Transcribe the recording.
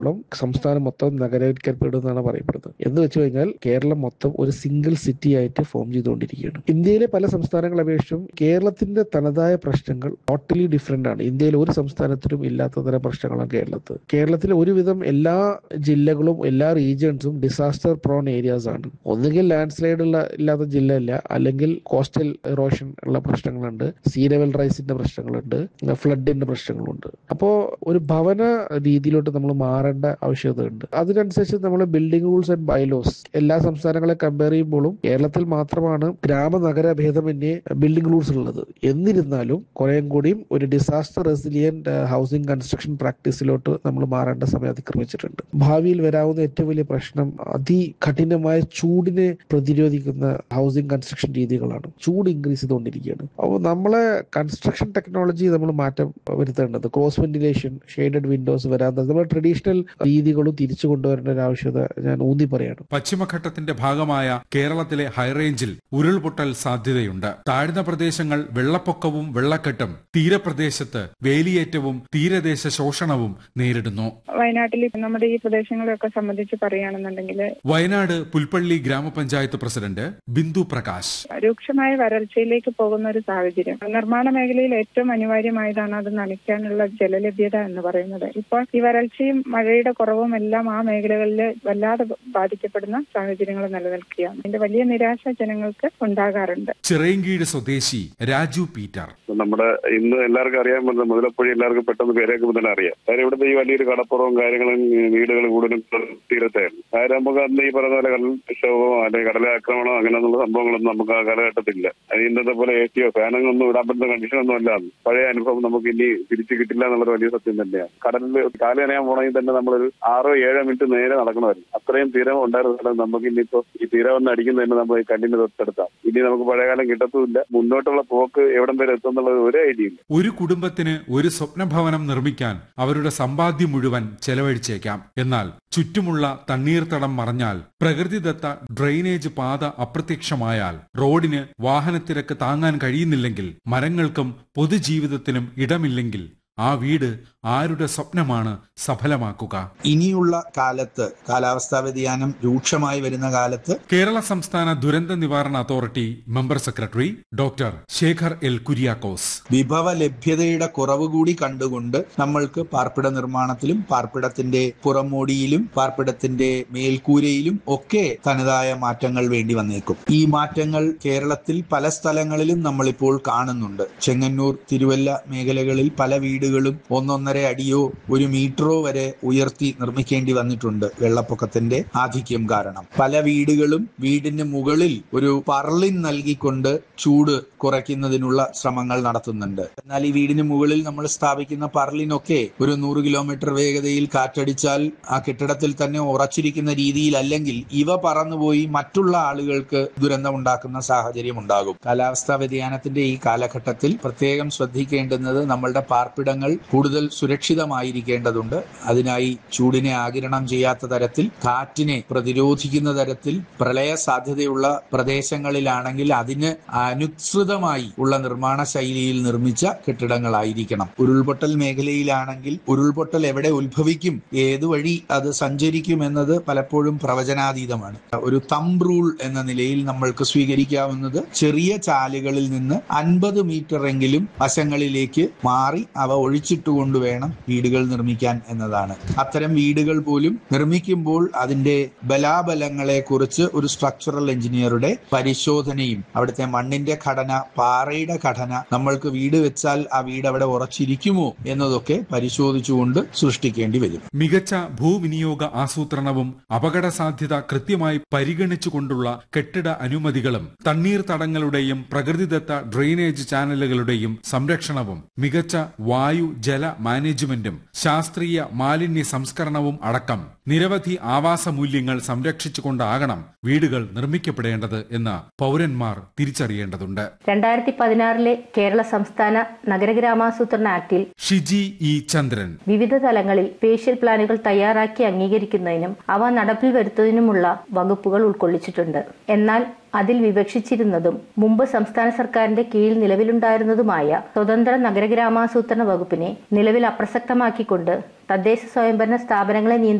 ളം സംസ്ഥാനം മൊത്തം നഗരവൽക്കരിക്കപ്പെടും എന്നാണ് പറയപ്പെടുന്നത് എന്ന് വെച്ച് കഴിഞ്ഞാൽ കേരളം മൊത്തം ഒരു സിംഗിൾ സിറ്റി ആയിട്ട് ഫോം ചെയ്തുകൊണ്ടിരിക്കുകയാണ് ഇന്ത്യയിലെ പല സംസ്ഥാനങ്ങളെ അപേക്ഷിച്ചും കേരളത്തിന്റെ തനതായ പ്രശ്നങ്ങൾ ടോട്ടലി ഡിഫറെന്റ് ആണ് ഇന്ത്യയിൽ ഒരു സംസ്ഥാനത്തിലും ഇല്ലാത്ത തരം പ്രശ്നങ്ങളാണ് കേരളത്തിൽ കേരളത്തിലെ ഒരുവിധം എല്ലാ ജില്ലകളും എല്ലാ റീജിയൻസും ഡിസാസ്റ്റർ പ്രോൺ ഏരിയാസ് ആണ് ഒന്നുകിൽ ലാൻഡ് സ്ലൈഡ് ഉള്ള ഇല്ലാത്ത ജില്ല ഇല്ല അല്ലെങ്കിൽ കോസ്റ്റൽ ഇറോഷൻ ഉള്ള പ്രശ്നങ്ങളുണ്ട് സീ ലെവൽ റൈസിന്റെ പ്രശ്നങ്ങളുണ്ട് ഫ്ലഡിന്റെ പ്രശ്നങ്ങളുണ്ട് അപ്പോൾ ഒരു ഭവന രീതിയിലോട്ട് നമ്മൾ മാറേണ്ട ആവശ്യകതയുണ്ട് അതിനനുസരിച്ച് നമ്മൾ ബിൽഡിംഗ് റൂൾസ് ആൻഡ് ബൈലോസ് എല്ലാ സംസ്ഥാനങ്ങളെ കമ്പയർ ചെയ്യുമ്പോഴും കേരളത്തിൽ മാത്രമാണ് ഗ്രാമ നഗര ഭേദമന്യേ ബിൽഡിംഗ് റൂൾസ് ഉള്ളത് എന്നിരുന്നാലും കുറേയും കൂടിയും ഒരു ഡിസാസ്റ്റർ റെസിലിയന്റ് ഹൗസിംഗ് കൺസ്ട്രക്ഷൻ പ്രാക്ടീസിലോട്ട് നമ്മൾ മാറേണ്ട സമയം അതിക്രമിച്ചിട്ടുണ്ട് ഭാവിയിൽ വരാവുന്ന ഏറ്റവും വലിയ പ്രശ്നം അതികഠിനമായ ചൂടിനെ പ്രതിരോധിക്കുന്ന ഹൗസിംഗ് കൺസ്ട്രക്ഷൻ രീതികളാണ് ചൂട് ഇൻക്രീസ് ചെയ്തുകൊണ്ടിരിക്കുകയാണ് അപ്പോൾ നമ്മളെ കൺസ്ട്രക്ഷൻ ടെക്നോളജി നമ്മൾ മാറ്റം വരുത്തേണ്ടത് ക്രോസ് വെന്റിലേഷൻ ഷെയ്ഡഡ് വിൻഡോസ് വരാതെ നമ്മുടെ ട്രഡീഷണൽ രീതികളും തിരിച്ചു കൊണ്ടുവരേണ്ട ഒരു ആവശ്യകത ഞാൻ ഊന്നി പറയാണ് പശ്ചിമഘട്ടത്തിന്റെ ഭാഗമായ കേരളത്തിലെ ഹൈറേഞ്ചിൽ ഉരുൾപൊട്ടൽ സാധ്യതയുണ്ട് താഴ്ന്ന പ്രദേശങ്ങൾ വെള്ളപ്പൊക്കവും വെള്ളക്കെട്ടും തീരപ്രദേശത്ത് വേലിയേറ്റവും തീരദേശ ശോഷണവും നേരിടുന്നു വയനാട്ടിൽ നമ്മുടെ ഈ പ്രദേശങ്ങളെയൊക്കെ സംബന്ധിച്ച് പറയുകയാണെന്നുണ്ടെങ്കിൽ വയനാട് പുൽപ്പള്ളി ഗ്രാമപഞ്ചായത്ത് പ്രസിഡന്റ് ബിന്ദു പ്രകാശ് രൂക്ഷമായ വരൾച്ചയിലേക്ക് പോകുന്ന ഒരു സാഹചര്യം നിർമ്മാണ മേഖലയിൽ ഏറ്റവും അനിവാര്യമായതാണ് അത് നനയ്ക്കാനുള്ള ജലലഭ്യത എന്ന് പറയുന്നത് ഇപ്പോൾ ഈ വരൾച്ചയും മഴയുടെ കുറവും എല്ലാം ആ മേഖലകളിൽ വല്ലാതെ ബാധിക്കപ്പെടുന്ന സാഹചര്യങ്ങൾ നിലനിൽക്കുകയാണ് അതിന്റെ വലിയ നിരാശ ജനങ്ങൾക്ക് ഉണ്ടാകാറുണ്ട് ചിറയൻകീഴ് സ്വദേശി രാജു പീറ്റർ നമ്മുടെ ഇന്ന് എല്ലാവർക്കും അറിയാൻ പറ്റുന്ന മുതലപ്പുഴ എല്ലാവർക്കും പെട്ടെന്ന് പേരേക്കുമ്പോൾ തന്നെ അറിയാം കാര്യം ഇവിടുത്തെ ഈ വലിയൊരു കടപ്പുറവും കാര്യങ്ങളും വീടുകൾ കൂടുതലും തീരത്തായിരുന്നു കാര്യം നമുക്ക് അന്ന് ഈ പറയുന്ന പോലെ കടൽക്ഷോഭമോ അല്ലെങ്കിൽ കടലാക്രമണമോ അങ്ങനെയുള്ള സംഭവങ്ങളൊന്നും നമുക്ക് ആ കാലഘട്ടത്തിലില്ല അത് ഇന്നത്തെ പോലെ എ സിയോ ഫാനൊന്നും ഇടാൻ പറ്റുന്ന കണ്ടീഷനൊന്നും അല്ല അന്ന്. പഴയ അനുഭവം നമുക്ക് ഇനി തിരിച്ചു കിട്ടില്ല എന്നുള്ളൊരു വലിയ സത്യം തന്നെയാണ് കടലിൽ കാലനയാൻ പോണെങ്കിൽ തന്നെ നമ്മളൊരു ആറോ ഏഴോ മിനിറ്റ് നേരെ നടക്കണമായിരുന്നു അത്രയും തീരം ഉണ്ടായിരുന്ന സ്ഥലം നമുക്ക് ഇനിയിപ്പോ ഈ തീരം വന്ന് അടിക്കുന്നതന്നെ നമ്മൾ ഈ കല്ലിന് തൊട്ടടുത്താം ഇനി നമുക്ക് പഴയകാലം കിട്ടത്തുമില്ല മുന്നോട്ടുള്ള പോക്ക് എവിടം വരെ എത്തുന്നുള്ളത് ഒരു ഐഡിയ ഇല്ല ഒരു കുടുംബത്തിന് ഒരു സ്വപ്നഭവനം നിർമ്മിക്കാൻ അവരുടെ സമ്പാദ്യം മുഴുവൻ ചെലവഴിച്ചേക്കാം എന്നാൽ ചുറ്റുമുള്ള തണ്ണീർത്തടം മറഞ്ഞാൽ പ്രകൃതിദത്ത ഡ്രെയിനേജ് പാത അപ്രത്യക്ഷമായാൽ റോഡിന് വാഹനത്തിരക്ക് താങ്ങാൻ കഴിയുന്നില്ലെങ്കിൽ മരങ്ങൾക്കും പൊതുജീവിതത്തിനും ഇടമില്ലെങ്കിൽ ആ വീട് ആരുടെ സ്വപ്നമാണ് സഫലമാക്കുക ഇനിയുള്ള കാലത്ത് കാലാവസ്ഥാ വ്യതിയാനം രൂക്ഷമായി വരുന്ന കാലത്ത് കേരള സംസ്ഥാന ദുരന്ത നിവാരണ authority member secretary doctor Sekhar L Kuriakose വിഭവ ലഭ്യതയുടെ കുറവ് കൂടി കണ്ടുകൊണ്ട് നമ്മൾക്ക് പാർപ്പിട നിർമ്മാണത്തിലും പാർപ്പിടത്തിന്റെ പുറമോടിയിലും പാർപ്പിടത്തിന്റെ മേൽക്കൂരയിലും ഒക്കെ തനതായ മാറ്റങ്ങൾ വേണ്ടി വന്നേക്കും ഈ മാറ്റങ്ങൾ കേരളത്തിൽ പല സ്ഥലങ്ങളിലും നമ്മളിപ്പോൾ കാണുന്നുണ്ട് ചെങ്ങന്നൂർ തിരുവല്ല മേഖലകളിൽ പല വീടുകളും ഒന്നൊന്നര അടിയോ ഒരു മീറ്ററോ വരെ ഉയർത്തി നിർമ്മിക്കേണ്ടി വന്നിട്ടുണ്ട് വെള്ളപ്പൊക്കത്തിന്റെ ആധിക്യം കാരണം പല വീടുകളും വീടിന് മുകളിൽ ഒരു പർലിൻ നൽകിക്കൊണ്ട് ചൂട് കുറയ്ക്കുന്നതിനുള്ള ശ്രമങ്ങൾ നടത്തുന്നുണ്ട് എന്നാൽ ഈ വീടിന് മുകളിൽ നമ്മൾ സ്ഥാപിക്കുന്ന പർലിനൊക്കെ ഒരു നൂറ് കിലോമീറ്റർ വേഗതയിൽ കാറ്റടിച്ചാൽ ആ കെട്ടിടത്തിൽ തന്നെ ഉറച്ചിരിക്കുന്ന രീതിയിലല്ലെങ്കിൽ ഇവ പറന്നുപോയി മറ്റുള്ള ആളുകൾക്ക് ദുരന്തമുണ്ടാക്കുന്ന സാഹചര്യം ഉണ്ടാകും കാലാവസ്ഥാ വ്യതിയാനത്തിന്റെ ഈ കാലഘട്ടത്തിൽ പ്രത്യേകം ശ്രദ്ധിക്കേണ്ടുന്നത് നമ്മളുടെ പാർപ്പിടങ്ങൾ കൂടുതൽ സുരക്ഷിതമായിരിക്കേണ്ടതുണ്ട് അതിനായി ചൂടിനെ ആകിരണം ചെയ്യാത്ത തരത്തിൽ കാറ്റിനെ പ്രതിരോധിക്കുന്ന തരത്തിൽ പ്രളയ സാധ്യതയുള്ള പ്രദേശങ്ങളിലാണെങ്കിൽ അതിന് അനുസൃതമായി ഉള്ള നിർമ്മാണ ശൈലിയിൽ നിർമ്മിച്ച കെട്ടിടങ്ങളായിരിക്കണം ഉരുൾപൊട്ടൽ മേഖലയിലാണെങ്കിൽ ഉരുൾപൊട്ടൽ എവിടെ ഉത്ഭവിക്കും ഏതു വഴി അത് സഞ്ചരിക്കും എന്നത് പലപ്പോഴും പ്രവചനാതീതമാണ് ഒരു തമ്പ് റൂൾ എന്ന നിലയിൽ നമ്മൾക്ക് സ്വീകരിക്കാവുന്നത് ചെറിയ ചാലുകളിൽ നിന്ന് അൻപത് മീറ്റർ എങ്കിലും വശങ്ങളിലേക്ക് മാറി അവ ഒഴിച്ചിട്ടുകൊണ്ട് വേണം വീടുകൾ നിർമ്മിക്കാൻ എന്നതാണ് അത്തരം വീടുകൾ പോലും നിർമ്മിക്കുമ്പോൾ അതിന്റെ ബലാബലങ്ങളെ കുറിച്ച് ഒരു സ്ട്രക്ചറൽ എഞ്ചിനീയറുടെ പരിശോധനയും അവിടുത്തെ മണ്ണിന്റെ ഘടന പാറയുടെ ഘടന നമ്മൾക്ക് വീട് വെച്ചാൽ ആ വീട് അവിടെ ഉറച്ചിരിക്കുമോ എന്നതൊക്കെ പരിശോധിച്ചുകൊണ്ട് സൃഷ്ടിക്കേണ്ടി വരും മികച്ച ഭൂവിനിയോഗ ആസൂത്രണവും അപകട സാധ്യത കൃത്യമായി പരിഗണിച്ചുകൊണ്ടുള്ള കെട്ടിട അനുമതികളും തണ്ണീർത്തടങ്ങളുടെയും പ്രകൃതിദത്ത ഡ്രെയിനേജ് ചാനലുകളുടെയും സംരക്ഷണവും മികച്ച വായു ജല മാനേജ്മെന്റും ശാസ്ത്രീയ മാലിന്യ സംസ്കരണവും അടക്കം നിരവധി ആവാസ മൂല്യങ്ങൾ സംരക്ഷിച്ചുകൊണ്ടാകണം വീടുകൾ നിർമ്മിക്കപ്പെടേണ്ടത് എന്ന് പൗരന്മാർ തിരിച്ചറിയേണ്ടതുണ്ട് രണ്ടായിരത്തി പതിനാറിലെ കേരള സംസ്ഥാന നഗരഗ്രാമാസൂത്രണ ആക്ടിൽ ഷിജി ഇ ചന്ദ്രൻ വിവിധ തലങ്ങളിൽ സ്പേഷ്യൽ പ്ലാനുകൾ തയ്യാറാക്കി അംഗീകരിക്കുന്നതിനും അവ നടപ്പിൽ വരുത്തുന്നതിനുമുള്ള വകുപ്പുകൾ ഉൾക്കൊള്ളിച്ചിട്ടുണ്ട് എന്നാൽ അതിൽ വിവക്ഷിച്ചിരുന്നതും മുമ്പ് സംസ്ഥാന സർക്കാരിന്റെ കീഴിൽ നിലവിലുണ്ടായിരുന്നതുമായ സ്വതന്ത്ര നഗരഗ്രാമാസൂത്രണ വകുപ്പിനെ നിലവിൽ അപ്രസക്തമാക്കിക്കൊണ്ട് തദ്ദേശ സ്വയംഭരണ സ്ഥാപനങ്ങളെ